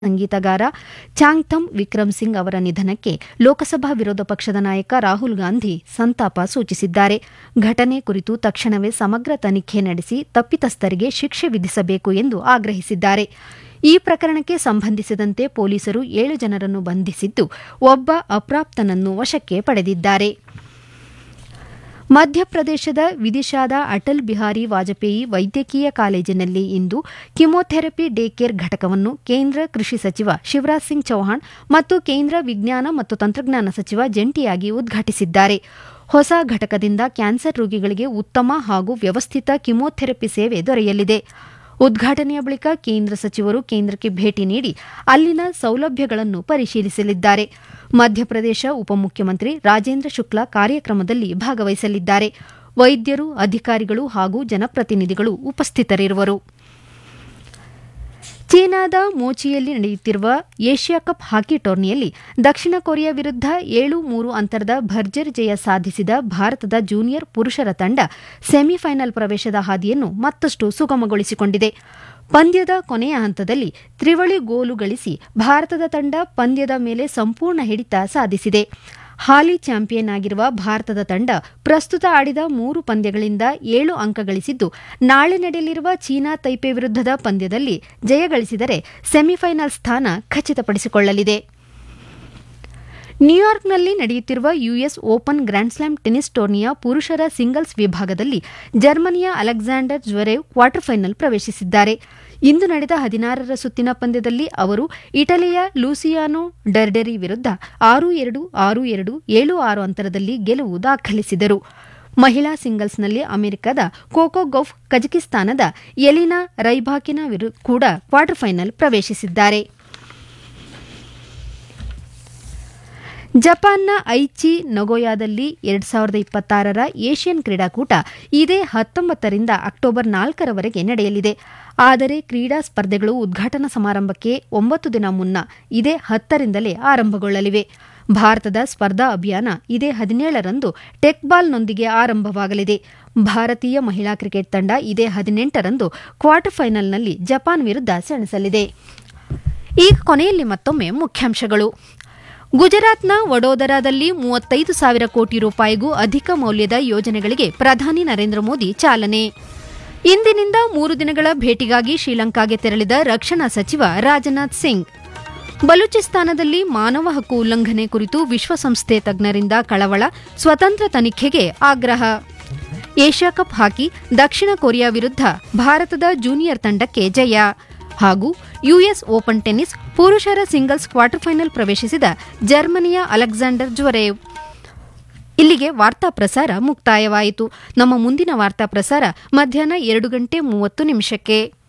ಸಂಗೀತಗಾರ ಚಾಂಗ್ಥಮ್ ವಿಕ್ರಮ್ ಸಿಂಗ್ ಅವರ ನಿಧನಕ್ಕೆ ಲೋಕಸಭಾ ವಿರೋಧ ಪಕ್ಷದ ನಾಯಕ ರಾಹುಲ್ ಗಾಂಧಿ ಸಂತಾಪ ಸೂಚಿಸಿದ್ದಾರೆ ಘಟನೆ ಕುರಿತು ತಕ್ಷಣವೇ ಸಮಗ್ರ ತನಿಖೆ ನಡೆಸಿ ತಪ್ಪಿತಸ್ಥರಿಗೆ ಶಿಕ್ಷೆ ವಿಧಿಸಬೇಕು ಎಂದು ಆಗ್ರಹಿಸಿದ್ದಾರೆ ಈ ಪ್ರಕರಣಕ್ಕೆ ಸಂಬಂಧಿಸಿದಂತೆ ಪೊಲೀಸರು ಏಳು ಜನರನ್ನು ಬಂಧಿಸಿದ್ದು ಒಬ್ಬ ಅಪ್ರಾಪ್ತನನ್ನು ವಶಕ್ಕೆ ಪಡೆದಿದ್ದಾರೆ ಮಧ್ಯಪ್ರದೇಶದ ವಿದಿಶಾದ ಅಟಲ್ ಬಿಹಾರಿ ವಾಜಪೇಯಿ ವೈದ್ಯಕೀಯ ಕಾಲೇಜಿನಲ್ಲಿ ಇಂದು ಕಿಮೊಥೆರಪಿ ಡೇ ಕೇರ್ ಘಟಕವನ್ನು ಕೇಂದ್ರ ಕೃಷಿ ಸಚಿವ ಶಿವರಾಜ್ ಸಿಂಗ್ ಚೌಹಾಣ್ ಮತ್ತು ಕೇಂದ್ರ ವಿಜ್ಞಾನ ಮತ್ತು ತಂತ್ರಜ್ಞಾನ ಸಚಿವ ಜಂಟಿಯಾಗಿ ಉದ್ಘಾಟಿಸಿದ್ದಾರೆ ಹೊಸ ಘಟಕದಿಂದ ಕ್ಯಾನ್ಸರ್ ರೋಗಿಗಳಿಗೆ ಉತ್ತಮ ಹಾಗೂ ವ್ಯವಸ್ಥಿತ ಕಿಮೊಥೆರಪಿ ಸೇವೆ ದೊರೆಯಲಿದೆ ಉದ್ಘಾಟನೆಯ ಬಳಿಕ ಕೇಂದ್ರ ಸಚಿವರು ಕೇಂದ್ರಕ್ಕೆ ಭೇಟಿ ನೀಡಿ ಅಲ್ಲಿನ ಸೌಲಭ್ಯಗಳನ್ನು ಪರಿಶೀಲಿಸಲಿದ್ದಾರೆ ಮಧ್ಯಪ್ರದೇಶ ಉಪಮುಖ್ಯಮಂತ್ರಿ ರಾಜೇಂದ್ರ ಶುಕ್ಲಾ ಕಾರ್ಯಕ್ರಮದಲ್ಲಿ ಭಾಗವಹಿಸಲಿದ್ದಾರೆ ವೈದ್ಯರು ಅಧಿಕಾರಿಗಳು ಹಾಗೂ ಜನಪ್ರತಿನಿಧಿಗಳು ಉಪಸ್ಥಿತರಿರುವರು ಚೀನಾದ ಮೋಚಿಯಲ್ಲಿ ನಡೆಯುತ್ತಿರುವ ಏಷ್ಯಾ ಕಪ್ ಹಾಕಿ ಟೂರ್ನಿಯಲ್ಲಿ ದಕ್ಷಿಣ ಕೊರಿಯಾ ವಿರುದ್ಧ ಏಳು ಮೂರು ಅಂತರದ ಭರ್ಜರಿ ಜಯ ಸಾಧಿಸಿದ ಭಾರತದ ಜೂನಿಯರ್ ಪುರುಷರ ತಂಡ ಸೆಮಿಫೈನಲ್ ಪ್ರವೇಶದ ಹಾದಿಯನ್ನು ಮತ್ತಷ್ಟು ಸುಗಮಗೊಳಿಸಿಕೊಂಡಿದೆ ಪಂದ್ಯದ ಕೊನೆಯ ಹಂತದಲ್ಲಿ ತ್ರಿವಳಿ ಗೋಲು ಗಳಿಸಿ ಭಾರತದ ತಂಡ ಪಂದ್ಯದ ಮೇಲೆ ಸಂಪೂರ್ಣ ಹಿಡಿತ ಸಾಧಿಸಿದೆ ಹಾಲಿ ಚಾಂಪಿಯನ್ ಆಗಿರುವ ಭಾರತದ ತಂಡ ಪ್ರಸ್ತುತ ಆಡಿದ ಮೂರು ಪಂದ್ಯಗಳಿಂದ ಏಳು ಅಂಕ ಗಳಿಸಿದ್ದು ನಾಳೆ ನಡೆಯಲಿರುವ ಚೀನಾ ತೈಪೆ ವಿರುದ್ಧದ ಪಂದ್ಯದಲ್ಲಿ ಜಯಗಳಿಸಿದರೆ ಸೆಮಿಫೈನಲ್ ಸ್ಥಾನ ಖಚಿತಪಡಿಸಿಕೊಳ್ಳಲಿದೆ ನ್ಯೂಯಾರ್ಕ್ನಲ್ಲಿ ನಡೆಯುತ್ತಿರುವ ಯುಎಸ್ ಓಪನ್ ಗ್ರ್ಯಾಂಡ್ಸ್ಲಾಮ್ ಟೆನಿಸ್ ಟೂರ್ನಿಯ ಪುರುಷರ ಸಿಂಗಲ್ಸ್ ವಿಭಾಗದಲ್ಲಿ ಜರ್ಮನಿಯ ಅಲೆಕ್ಸಾಂಡರ್ ಜ್ವರೇವ್ ಕ್ವಾರ್ಟರ್ ಫೈನಲ್ ಪ್ರವೇಶಿಸಿದ್ದಾರೆ ಇಂದು ನಡೆದ ಹದಿನಾರರ ಸುತ್ತಿನ ಪಂದ್ಯದಲ್ಲಿ ಅವರು ಇಟಲಿಯ ಲೂಸಿಯಾನೋ ಡರ್ಡೆರಿ ವಿರುದ್ಧ ಆರು ಎರಡು ಆರು ಎರಡು ಏಳು ಆರು ಅಂತರದಲ್ಲಿ ಗೆಲುವು ದಾಖಲಿಸಿದರು ಮಹಿಳಾ ಸಿಂಗಲ್ಸ್ನಲ್ಲಿ ಅಮೆರಿಕದ ಕೋಕೋ ಗೌಫ್ ಕಜಕಿಸ್ತಾನದ ಎಲಿನಾ ರೈಬಾಕಿನ ಕೂಡ ಕ್ವಾರ್ಟರ್ ಫೈನಲ್ ಪ್ರವೇಶಿಸಿದ್ದಾರೆ ಜಪಾನ್ನ ಐಚಿ ನಗೋಯಾದಲ್ಲಿ ಎರಡ್ ಸಾವಿರದ ಇಪ್ಪತ್ತಾರರ ಏಷ್ಯನ್ ಕ್ರೀಡಾಕೂಟ ಇದೇ ಹತ್ತೊಂಬತ್ತರಿಂದ ಅಕ್ಟೋಬರ್ ನಾಲ್ಕರವರೆಗೆ ನಡೆಯಲಿದೆ ಆದರೆ ಕ್ರೀಡಾ ಸ್ಪರ್ಧೆಗಳು ಉದ್ಘಾಟನಾ ಸಮಾರಂಭಕ್ಕೆ ಒಂಬತ್ತು ದಿನ ಮುನ್ನ ಇದೇ ಹತ್ತರಿಂದಲೇ ಆರಂಭಗೊಳ್ಳಲಿವೆ ಭಾರತದ ಸ್ಪರ್ಧಾ ಅಭಿಯಾನ ಇದೇ ಹದಿನೇಳರಂದು ಟೆಕ್ಬಾಲ್ನೊಂದಿಗೆ ಆರಂಭವಾಗಲಿದೆ ಭಾರತೀಯ ಮಹಿಳಾ ಕ್ರಿಕೆಟ್ ತಂಡ ಇದೇ ಹದಿನೆಂಟರಂದು ಕ್ವಾರ್ಟರ್ ಫೈನಲ್ನಲ್ಲಿ ಜಪಾನ್ ವಿರುದ್ಧ ಸೆಣಸಲಿದೆ ಈಗ ಕೊನೆಯಲ್ಲಿ ಮತ್ತೊಮ್ಮೆ ಮುಖ್ಯಾಂಶಗಳು ಗುಜರಾತ್ನ ವಡೋದರಾದಲ್ಲಿ ಮೂವತ್ತೈದು ಸಾವಿರ ಕೋಟಿ ರೂಪಾಯಿಗೂ ಅಧಿಕ ಮೌಲ್ಯದ ಯೋಜನೆಗಳಿಗೆ ಪ್ರಧಾನಿ ನರೇಂದ್ರ ಮೋದಿ ಚಾಲನೆ ಇಂದಿನಿಂದ ಮೂರು ದಿನಗಳ ಭೇಟಿಗಾಗಿ ಶ್ರೀಲಂಕಾಗೆ ತೆರಳಿದ ರಕ್ಷಣಾ ಸಚಿವ ರಾಜನಾಥ್ ಸಿಂಗ್ ಬಲೂಚಿಸ್ತಾನದಲ್ಲಿ ಮಾನವ ಹಕ್ಕು ಉಲ್ಲಂಘನೆ ಕುರಿತು ವಿಶ್ವಸಂಸ್ಥೆ ತಜ್ಞರಿಂದ ಕಳವಳ ಸ್ವತಂತ್ರ ತನಿಖೆಗೆ ಆಗ್ರಹ ಏಷ್ಯಾ ಕಪ್ ಹಾಕಿ ದಕ್ಷಿಣ ಕೊರಿಯಾ ವಿರುದ್ಧ ಭಾರತದ ಜೂನಿಯರ್ ತಂಡಕ್ಕೆ ಜಯ ಹಾಗೂ ಯುಎಸ್ ಓಪನ್ ಟೆನ್ನಿಸ್ ಪುರುಷರ ಸಿಂಗಲ್ಸ್ ಕ್ವಾರ್ಟರ್ ಫೈನಲ್ ಪ್ರವೇಶಿಸಿದ ಜರ್ಮನಿಯ ಅಲೆಕ್ಸಾಂಡರ್ ಜ್ವರೇವ್ ಇಲ್ಲಿಗೆ ವಾರ್ತಾ ಪ್ರಸಾರ ಮುಕ್ತಾಯವಾಯಿತು ನಮ್ಮ ಮುಂದಿನ ವಾರ್ತಾ ಪ್ರಸಾರ ಮಧ್ಯಾಹ್ನ ಎರಡು ಗಂಟೆ ಮೂವತ್ತು ನಿಮಿಷಕ್ಕೆ